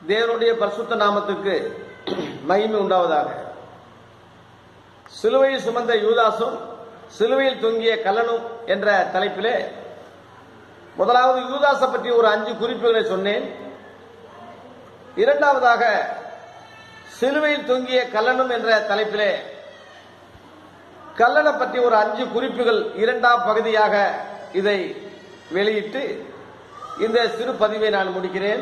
தேவனுடைய பரிசுத்த நாமத்துக்கு மகிமை உண்டாவதாக சிலுவையில் சுமந்த யூதாசும் சிலுவையில் தொங்கிய கல்லனும் என்ற தலைப்பிலே முதலாவது யூதாசை பற்றி ஒரு அஞ்சு குறிப்புகளை சொன்னேன் இரண்டாவதாக சிலுவையில் தொங்கிய கல்லனும் என்ற தலைப்பிலே கல்லனை பற்றி ஒரு அஞ்சு குறிப்புகள் இரண்டாம் பகுதியாக இதை வெளியிட்டு இந்த சிறு பதிவை நான் முடிக்கிறேன்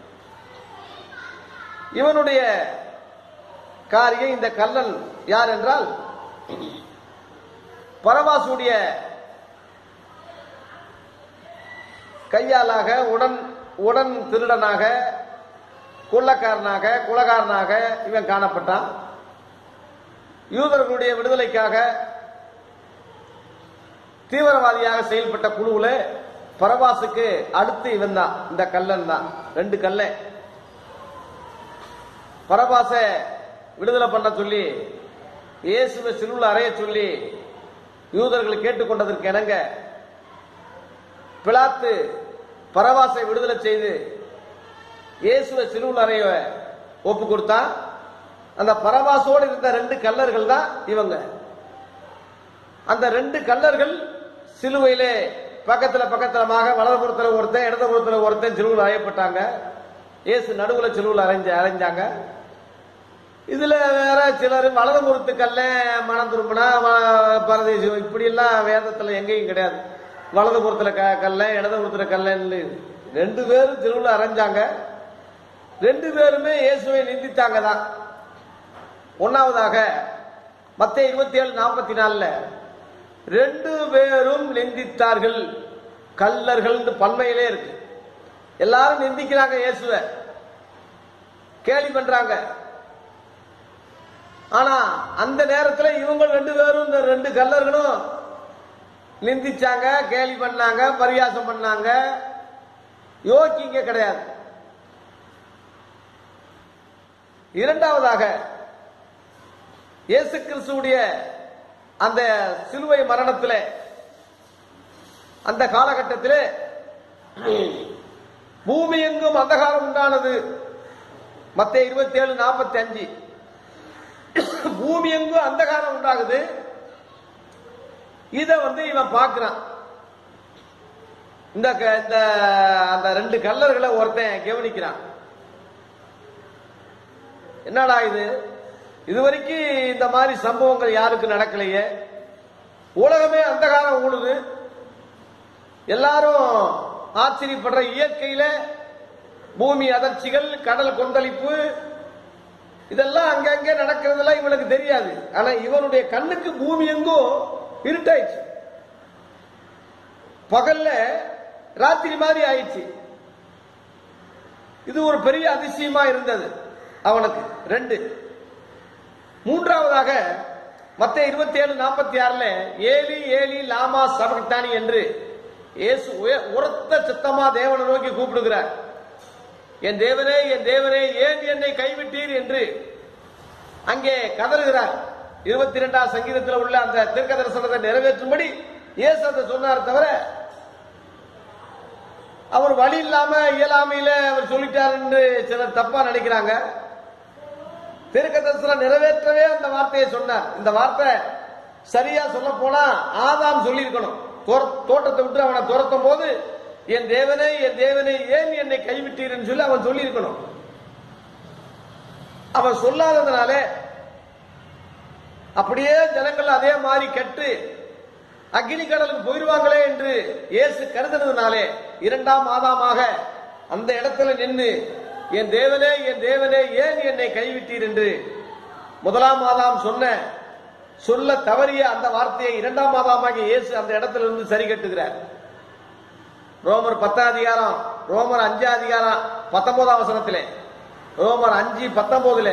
இவனுடைய காரியம் இந்த கல்லன் யார் என்றால் பரவாசுடைய கையாளாக உடன் உடன் திருடனாக கொள்ளக்காரனாக குலகாரனாக இவன் காணப்பட்டான் யூதர்களுடைய விடுதலைக்காக தீவிரவாதியாக செயல்பட்ட குழுவுல பரவாசுக்கு அடுத்து இவன் தான் இந்த கல்லன் தான் ரெண்டு கல்ல பரபாச விடுதலை பண்ண சொல்லி இயேசுவை சிலுவில் அறைய சொல்லி யூதர்கள் கேட்டுக்கொண்டதற்கு இணங்க பிலாத்து பரவாசை விடுதலை செய்து இயேசுவை சிலுவில் அறைய ஒப்பு கொடுத்தான் அந்த பரவாசோடு இருந்த ரெண்டு கல்லர்கள் தான் இவங்க அந்த ரெண்டு கல்லர்கள் சிலுவையிலே பக்கத்துல பக்கத்துலமாக வலதுபுறத்துல ஒருத்தன் இடதுபுறத்துல ஒருத்தன் சிலுவில் அறையப்பட்டாங்க இயேசு நடுவுல சிலுவில் அரைஞ்ச அரைஞ்சாங்க இதுல வேற சிலர் வலதுபுறத்து கல்ல மனம் திரும்பினா பரதேசம் இப்படி எல்லாம் வேதத்துல எங்கேயும் கிடையாது வலதுபுறத்துல க கல்ல இடதுபுறத்துல கல்லன்னு ரெண்டு பேரும் திருவிழா அரைஞ்சாங்க ரெண்டு பேருமே இயேசுவை நிந்தித்தாங்க தான் ஒன்னாவதாக மத்திய இருபத்தி ஏழு நாற்பத்தி நாலுல ரெண்டு பேரும் நிந்தித்தார்கள் கல்லர்கள் பன்மையிலே இருக்கு எல்லாரும் நிந்திக்கிறாங்க இயேசுவ கேலி பண்றாங்க ஆனா அந்த நேரத்துல இவங்க ரெண்டு பேரும் இந்த ரெண்டு கல்லர்களும் நிந்திச்சாங்க கேலி பண்ணாங்க பரியாசம் பண்ணாங்க யோக்கிங்க கிடையாது இரண்டாவதாக இயேசு கிறிஸ்துடைய அந்த சிலுவை மரணத்தில் அந்த காலகட்டத்தில் பூமி எங்கும் அந்தகாரம் உண்டானது மத்திய இருபத்தி ஏழு நாற்பத்தி அஞ்சு பூமி எங்கும் அந்தகாரம் உண்டாகுது இத வந்து இவன் பார்க்கிறான் இந்த க- இந்த அந்த ரெண்டு கல்லர்களை ஒருத்தன் கவனிக்கிறான் என்னடா இது இதுவரைக்கும் இந்த மாதிரி சம்பவங்கள் யாருக்கு நடக்கலையே உலகமே அந்தகாரம் ஊழுது எல்லாரும் ஆச்சரியப்படுற இயற்கையில பூமி அதிர்ச்சிகள் கடல் கொந்தளிப்பு இதெல்லாம் அங்கங்க நடக்கிறதெல்லாம் இவனுக்கு தெரியாது ஆனா இவனுடைய கண்ணுக்கு பூமி எங்கும் இருட்டாயிடுச்சு பகல்ல ராத்திரி மாதிரி ஆயிடுச்சு இது ஒரு பெரிய அதிசயமா இருந்தது அவனுக்கு ரெண்டு மூன்றாவதாக மத்த இருபத்தி ஏழு நாற்பத்தி ஆறுல ஏலி ஏலி லாமா சபக்தானி என்று இயேசு உய- உரத்த சித்தமா தேவனை நோக்கி கூப்பிடுகிறார் என் தேவனே என் தேவனே ஏன் என்னை கைவிட்டீர் என்று அங்கே கதறுகிறார் இருபத்தி இரண்டாம் சங்கீதத்தில் உள்ள அந்த தீர்க்க தரிசனத்தை நிறைவேற்றும்படி இயேசு அதை சொன்னார் தவிர அவர் வழி இல்லாம இயலாமையில அவர் சொல்லிட்டார் என்று சிலர் தப்பா நினைக்கிறாங்க தீர்க்க தரிசனம் நிறைவேற்றவே அந்த வார்த்தையை சொன்னார் இந்த வார்த்தை சரியா சொல்ல போனா ஆதாம் சொல்லியிருக்கணும் தோர- தோட்டத்தை விட்டு அவனை துரத்தும் போது என் தேவனே என் தேவனே ஏன் என்னை கைவிட்டீர்னு சொல்லி அவன் சொல்லியிருக்கணும் அவன் சொல்லாததுனால அப்படியே ஜனங்கள் அதே மாதிரி கெட்டு அக்னி கடலுக்கு போயிருவாங்களே என்று இயேசு கருதுனதுனாலே இரண்டாம் மாதமாக அந்த இடத்துல நின்று என் தேவனே என் தேவனே ஏன் என்னை கைவிட்டீர் என்று முதலாம் மாதாம் சொன்ன சொல்ல தவறிய அந்த வார்த்தையை இரண்டாம் மாதமாக இயேசு அந்த இடத்துல இருந்து சரி கட்டுகிறார் ரோமர் பத்தாம் அதிகாரம் ரோமர் அஞ்சாம் அதிகாரம் பத்தொன்பதாம் வசனத்திலே ரோமர் அஞ்சு பத்தொன்பதுல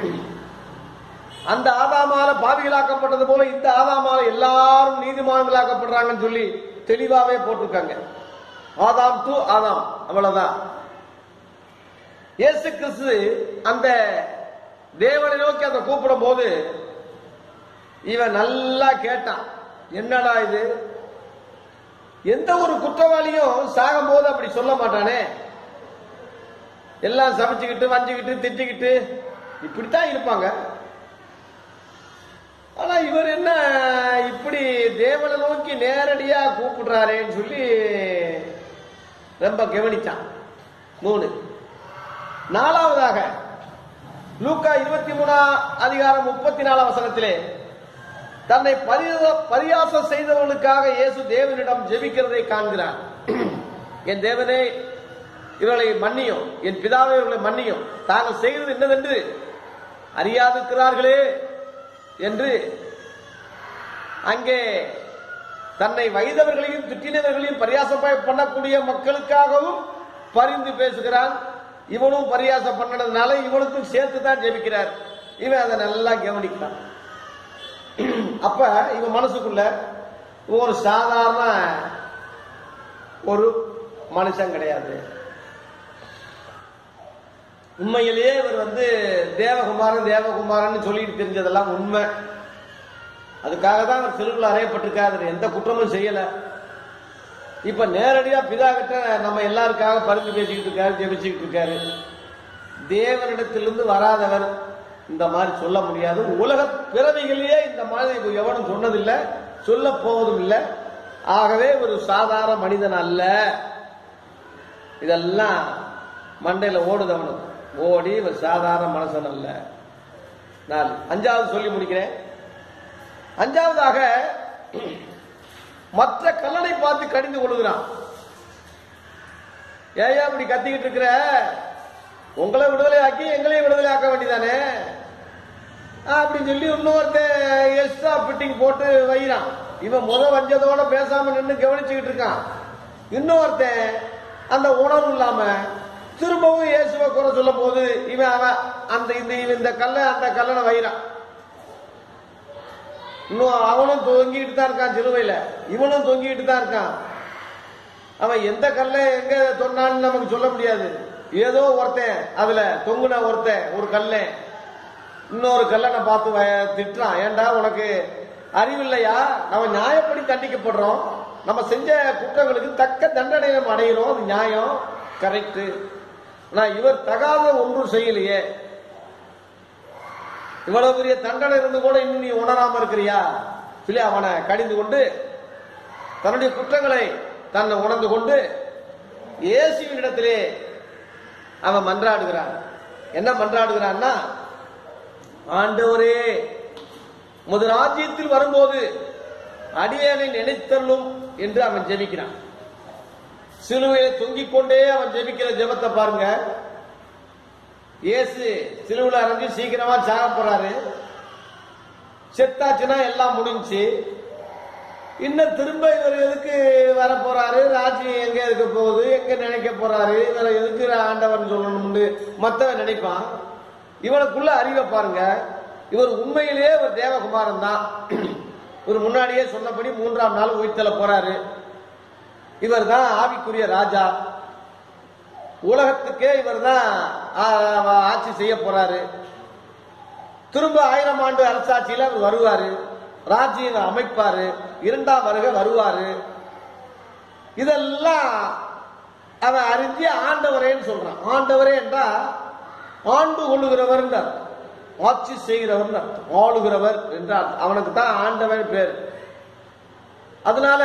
அந்த ஆதாமால பாவிகளாக்கப்பட்டது போல இந்த ஆதாமால எல்லாரும் நீதிமான்களாக்கப்படுறாங்கன்னு சொல்லி தெளிவாவே போட்டிருக்காங்க ஆதாம் டு ஆதாம் அவ்வளவுதான் இயேசு கிறிஸ்து அந்த தேவனை நோக்கி அந்த கூப்பிடும் போது இவன் நல்லா கேட்டான் என்னடா இது எந்த ஒரு குற்றவாளியும் சாகும் போது அப்படி சொல்ல மாட்டானே எல்லாம் சமைச்சுக்கிட்டு வஞ்சுக்கிட்டு திட்டிக்கிட்டு இப்படித்தான் இருப்பாங்க ஆனா இவர் என்ன இப்படி தேவனை நோக்கி நேரடியா கூப்பிடுறாரேன்னு சொல்லி ரொம்ப கவனிச்சான் மூணு நாலாவதாக லூக்கா இருபத்தி மூணாம் அதிகாரம் முப்பத்தி நாலாம் வசனத்திலே தன்னை பரித- பரியாசம் செய்தவர்களுக்காக இயேசு தேவனிடம் ஜெபிக்கிறதை காண்கிறார் என் தேவனே இவர்களை மன்னியும் என் பிதாவே இவர்களை மன்னியும் தாங்கள் செய்தது என்னவென்று அறியாதிருக்கிறார்களே என்று அங்கே தன்னை வைதவர்களையும் திட்டினவர்களையும் பரியாசம் பண்ணக்கூடிய மக்களுக்காகவும் பரிந்து பேசுகிறான் இவனும் பரியாசம் பண்ணதுனால இவனுக்கும் சேர்த்து தான் ஜெபிக்கிறார் இவன் அதை நல்லா கவனிக்கிறான் அப்ப இவன் மனசுக்குள்ள இவன் ஒரு சாதாரண ஒரு மனுஷன் கிடையாது உண்மையிலேயே இவர் வந்து தேவகுமாரன் தேவகுமாரன் சொல்லிட்டு தெரிஞ்சதெல்லாம் உண்மை அதுக்காக தான் அவர் சிலுவில் அறையப்பட்டிருக்காரு எந்த குற்றமும் செய்யல இப்ப நேரடியா பிதா கிட்ட நம்ம எல்லாருக்காக பரிந்து பேசிக்கிட்டு இருக்காரு ஜெபிச்சுக்கிட்டு இருக்காரு தேவனிடத்திலிருந்து வராதவர் இந்த மாதிரி சொல்ல முடியாது உலக பிறவிகளிலேயே இந்த மாதிரி எவனும் சொன்னதில்லை சொல்ல போவதும் இல்லை ஆகவே ஒரு சாதாரண மனிதன் அல்ல இதெல்லாம் மண்டையில ஓடுதவனும் ஓடி ஒரு சாதாரண மனுஷன் அல்ல நாலு அஞ்சாவது சொல்லி முடிக்கிறேன் அஞ்சாவதாக மற்ற கல்லனை பார்த்து கடிந்து கொள்கிறான் ஏயா இப்படி கத்திக்கிட்டு இருக்கிற உங்களை விடுதலை ஆக்கி எங்களையும் விடுதலை ஆக்க வேண்டியதானே அப்படின்னு சொல்லி இன்னொருத்தன் எக்ஸ்ட்ரா ஃபிட்டிங் போட்டு வைறான் இவன் முத வஞ்சதோட பேசாம நின்று கவனிச்சுக்கிட்டு இருக்கான் இன்னொருத்தன் அந்த உணர்வு இல்லாம திரும்பவும் இயேசுவை குறை சொல்லும் போது இவன் அவன் அந்த இந்த இவன் இந்த கல்லை அந்த கல்லனை வைறான் இன்னும் அவனும் தொங்கிட்டு தான் இருக்கான் சிலுவையில இவனும் தொங்கிட்டு தான் இருக்கான் அவன் எந்த கல்லை எங்க தொன்னான்னு நமக்கு சொல்ல முடியாது ஏதோ ஒருத்தன் அதுல தொங்குன ஒருத்தன் ஒரு கல்லை இன்னொரு கல்லனை பார்த்து வ- திட்டுறான் ஏன்டா உனக்கு அறிவில்லையா நம்ம நியாயப்படி தண்டிக்கப்படுறோம் நம்ம செஞ்ச குற்றங்களுக்கு தக்க தண்டனை நம்ம அடைகிறோம் அது நியாயம் கரெக்ட் நான் இவர் தகாத ஒன்றும் செய்யலையே இவ்வளவு பெரிய தண்டனை இருந்து கூட இன்னும் நீ உணராம இருக்கிறியா சொல்லி அவனை கடிந்து கொண்டு தன்னுடைய குற்றங்களை தன்னை உணர்ந்து கொண்டு இயேசுவின் இடத்திலே அவன் மன்றாடுகிறான் என்ன மன்றாடுகிறான்னா ஆண்டவரே முது ராஜ்யத்தில் வரும்போது அடியேனை நினைத்தருளும் என்று அவன் ஜெபிக்கிறான் சிலுவையை தொங்கிக் கொண்டே அவன் ஜெபிக்கிற ஜெபத்தை பாருங்க இயேசு சிலுவையில் அரைஞ்சு சீக்கிரமா சாக போறாரு செத்தாச்சுன்னா எல்லாம் முடிஞ்சுச்சு இன்னும் திரும்ப இவர் எதுக்கு வர போறாரு ராஜ்யம் எங்க இருக்க போகுது எங்க நினைக்க போறாரு இவரை எதுக்கு ஆண்டவன் சொல்லணும்னு மத்தவன் நினைப்பான் இவனுக்குள்ள அறிவை பாருங்க இவர் உண்மையிலேயே ஒரு தேவகுமாரன் தான் இவர் முன்னாடியே சொன்னபடி மூன்றாம் நாள் உயிர்த்தல போறாரு இவர் தான் ஆவிக்குரிய ராஜா உலகத்துக்கே இவர் தான் ஆட்சி செய்ய போறாரு திரும்ப ஆயிரம் ஆண்டு அரசாட்சியில அவர் வருவாரு ராஜ்யம் அமைப்பாரு இரண்டாம் வருக வருவாரு இதெல்லாம் அவன் அறிஞ்சு ஆண்டவரேன்னு சொல்றான் ஆண்டவரே என்றா ஆண்டு கொள்ளுகிறவர் என்றார் ஆட்சி செய்கிறவர் அர்த்தம் ஆளுகிறவர் என்றார் அவனுக்கு தான் ஆண்டவன் பேர் அதனால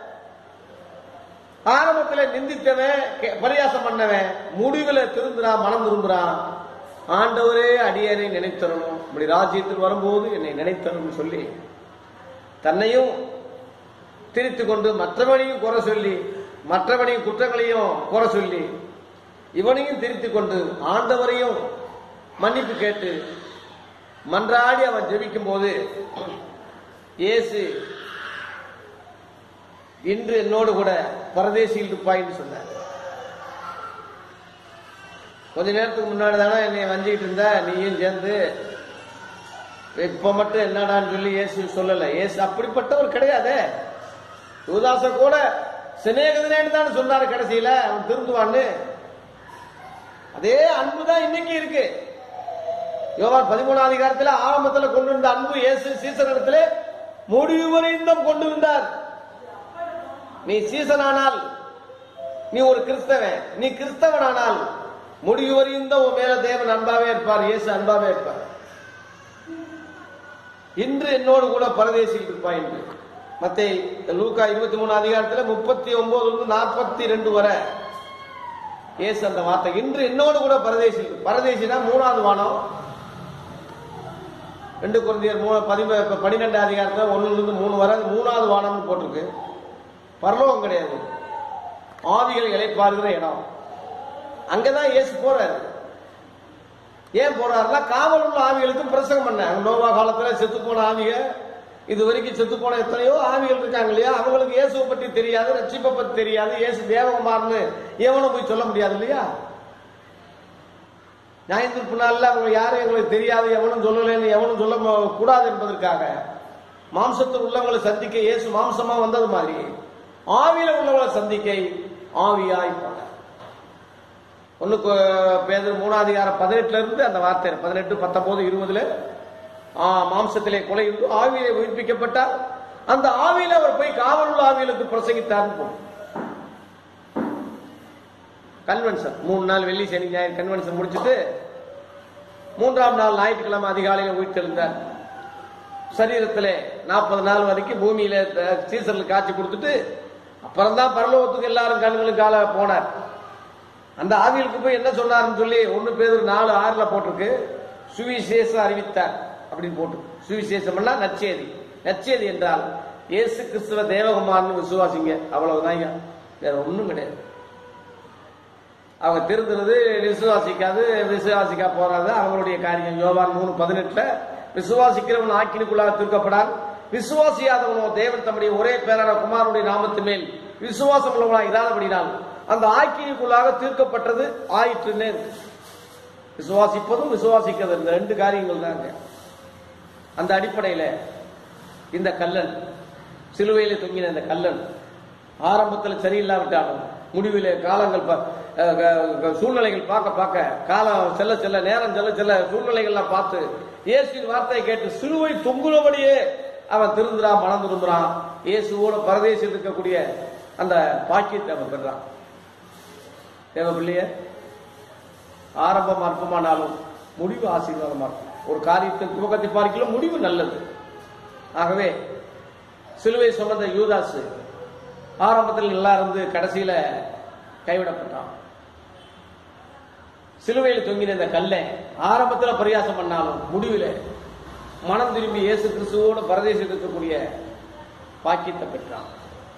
ஆரம்பத்துல நிந்தித்தவன் கே- பரியாசம் பண்ணவன் முடிவுல திருந்துறான் மனம் திரும்புறான் ஆண்டவரே அடியனை நினைத்தரணும் இப்படி ராஜ்யத்தில் வரும்போது என்னை நினைத்தரணும் சொல்லி தன்னையும் திரித்து கொண்டு மற்றவனையும் குறை சொல்லி மற்றவனையும் குற்றங்களையும் குறை சொல்லி இவனையும் திரித்து கொண்டு ஆண்டவரையும் மன்னிப்பு கேட்டு மன்றாடி அவன் ஜெபிக்கும் போது இயேசு இன்று என்னோடு கூட பரதேசியில் இருப்பாயின்னு சொன்னார் கொஞ்ச நேரத்துக்கு முன்னாடி தானே என்னை வஞ்சிக்கிட்டு இருந்த நீயும் சேர்ந்து இப்ப மட்டும் என்னடான்னு சொல்லி இயேசு சொல்லல இயேசு அப்படிப்பட்டவர் கிடையாதே யுவதாச கூட சிநேகிதனேன்னு தானே சொன்னாரு கடைசியில அவன் திருந்துவான்னு அதே அன்பு தான் இன்னைக்கு இருக்கு யோவான் பதிமூணாம் அதிகாரத்துல ஆரம்பத்துல கொண்டு வந்த அன்பு இயேசு சீசனிடத்திலே முடிவு வரைந்தும் கொண்டு வந்தார் நீ சீசனானால் நீ ஒரு கிறிஸ்தவன் நீ கிறிஸ்தவனானால் முடிவு வரையும் தான் உன் மேல தேவன் அன்பாவே இருப்பார் இயேசு அன்பாவே இருப்பார் இன்று என்னோடு கூட பரதேசில் இருப்பாய் என்று மத்திய லூக்கா இருபத்தி மூணு அதிகாரத்துல முப்பத்தி ஒன்பதுல இருந்து நாற்பத்தி ரெண்டு வரை இயேசு அந்த வார்த்தை இன்று என்னோடு கூட பரதேசி பரதேசினா மூணாவது வானம் ரெண்டு குழந்தையர் மூணு பதிம பன்னிரெண்டு அதிகாரத்துல ஒண்ணுல இருந்து மூணு வரை அது மூணாவது வானம்னு போட்டிருக்கு பரலோகம் கிடையாது ஆவிகள் இழைப்பாருங்கிற இடம் அங்கதான் இயேசு போறாரு ஏன் போறாருன்னா காவல் உள்ள ஆவிகளுக்கு பிரசங்கம் பண்ண நோவா காலத்துல செத்து போன ஆவிக இது வரைக்கும் செத்து போன எத்தனையோ ஆவிகள் இருக்காங்க இல்லையா அவங்களுக்கு இயேசுவை பற்றி தெரியாது ரட்சிப்பை பத்தி தெரியாது இயேசு தேவகுமார்னு எவனும் போய் சொல்ல முடியாது இல்லையா ஞாயிற்று நாள்ல அவங்க யாரும் எங்களுக்கு தெரியாது எவனும் சொல்லலைன்னு எவனும் சொல்ல ம- கூடாது என்பதற்காக மாம்சத்தில் உள்ளவங்களை சந்திக்க இயேசு மாம்சமா வந்தது மாதிரி ஆவியில உள்ளவங்களை சந்திக்க ஆவியாய் போனார் ஒன்னு பேதர் மூணாவது அதிகாரம் பதினெட்டுல இருந்து அந்த வார்த்தை பதினெட்டு பத்தொன்பது இருபதுல ஆ, மாம்சத்திலே கொலை இருந்து ஆவியிலே உயிர்ப்பிக்கப்பட்டார் அந்த ஆவியில அவர் போய் காவலுள்ள ஆவிகளுக்கு பிரசங்கித்தார்னு போகும் கன்வென்ஷன் மூணு நாள் வெள்ளி சனி ஞாயிறு கன்வென்ஷன் முடிச்சிட்டு மூன்றாம் நாள் ஞாயிற்றுக்கிழமை அதிகாலையில் உயிர்த்தெழுந்தார் சரீரத்திலே நாற்பது நாள் வரைக்கும் பூமியில அஹ், சீசர்களுக்கு காட்சி கொடுத்துட்டு அப்புறம் தான் பரலோகத்துக்கு எல்லாரும் கண்களுக்கால போனார் அந்த ஆவிகளுக்கு போய் என்ன சொன்னாருன்னு சொல்லி ஒன்னு பேர் நாலு ஆறுல போட்டிருக்கு சுவிசேஷம் அறிவித்தார் அப்படின்னு போட்டு சுவிசேஷம்னா நற்செய்தி நற்செய்தி என்றால் இயேசு கிறிஸ்துவ தேவகுமார்னு விசுவாசிங்க அவ்வளவுதான் ஐயா. வேற ஒண்ணும் கிடையாது அவங்க திருந்துறது விசுவாசிக்காது விசுவாசிக்கா போறாது அவங்களுடைய காரியம் யோவான் மூணு பதினெட்டுல விசுவாசிக்கிறவன் ஆக்கினுக்குள்ளாக தீர்க்கப்படான் விசுவாசியாதவனோ தேவன் தம்முடைய ஒரே பேரான குமாரனுடைய நாமத்து மேல் விசுவாசம் உள்ளவனாக இராதபடினால் அந்த ஆக்கினுக்குள்ளாக தீர்க்கப்பட்டது ஆயிற்றுன்னு விசுவாசிப்பதும் விசுவாசிக்கிறது இந்த ரெண்டு காரியங்கள் தாங்க அந்த அடிப்படையில இந்த கல்லன் சிலுவையில தொங்கின இந்த கல்லன் ஆரம்பத்தில் சரியில்லாவிட்டாலும் முடிவிலே காலங்கள் பா- அஹ் க- க- சூழ்நிலைகள் பார்க்க பார்க்க காலம் செல்ல செல்ல நேரம் செல்ல செல்ல சூழ்நிலைகள்லாம் பார்த்து இயேசுவின் வார்த்தையை கேட்டு சிலுவை தொங்குனபடியே அவன் திருந்துறான் மனம் திரும்புறான் இயேசுவோட பரதேசில் இருக்கக்கூடிய அந்த பாக்கியத்தை அவன் பெறான் தேவ பிள்ளைய ஆரம்பம் அற்பமானாலும் முடிவு ஆசீர்வாதமா இருக்கும் ஒரு காரியத்தின் துவக்கத்தை பார்க்கலாம் முடிவு நல்லது ஆகவே சிலுவை சுமந்த யூதாசு ஆரம்பத்தில் நல்லா இருந்து கடைசியில கைவிடப்பட்டான் சிலுவையில் தொங்கின இந்த கல்லை ஆரம்பத்தில் பரியாசம் பண்ணாலும் முடிவில் மனம் திரும்பி இயேசு கிறிஸ்துவோட பரதேசத்தில் இருக்கக்கூடிய பாக்கியத்தை பெற்றான்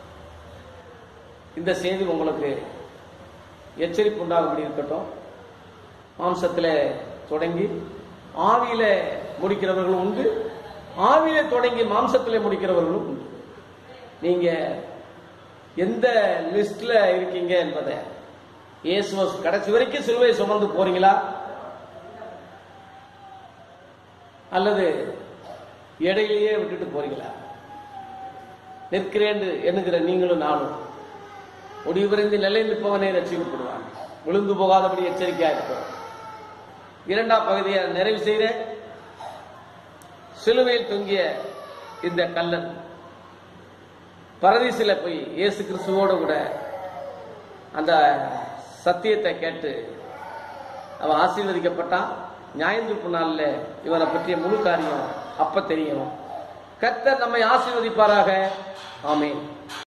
இந்த செய்தி உங்களுக்கு எச்சரிப்பு உண்டாகும்படி இருக்கட்டும் மாம்சத்தில் தொடங்கி ஆவியில முடிக்கிறவர்களும் உண்டு ஆவியில தொடங்கி மாம்சத்தில் முடிக்கிறவர்களும் உண்டு நீங்க எந்த லிஸ்ட்ல இருக்கீங்க என்பதை இயேசுவ கடைசி வரைக்கும் சிலுவை சுமந்து போறீங்களா அல்லது இடையிலேயே விட்டுட்டு போறீங்களா நிற்கிறேன் எண்ணுகிற நீங்களும் நானும் முடிவுபுரிந்து நிலை நிற்பவனே ரட்சிக்கப்படுவான் விழுந்து போகாதபடி எச்சரிக்கையா இருப்போம் இரண்டாம் பகுதியை நிறைவு செய்கிறேன் சிலுவையில் தொங்கிய இந்த கல்லன் பரதீசில போய் இயேசு கிறிஸ்துவோடு கூட அந்த சத்தியத்தை கேட்டு அவன் ஆசீர்வதிக்கப்பட்டான் ஞாயிற்று நாள்ல இவனை பற்றிய முழு காரியம் அப்ப தெரியும் கர்த்தர் நம்மை ஆசீர்வதிப்பாராக ஆமென்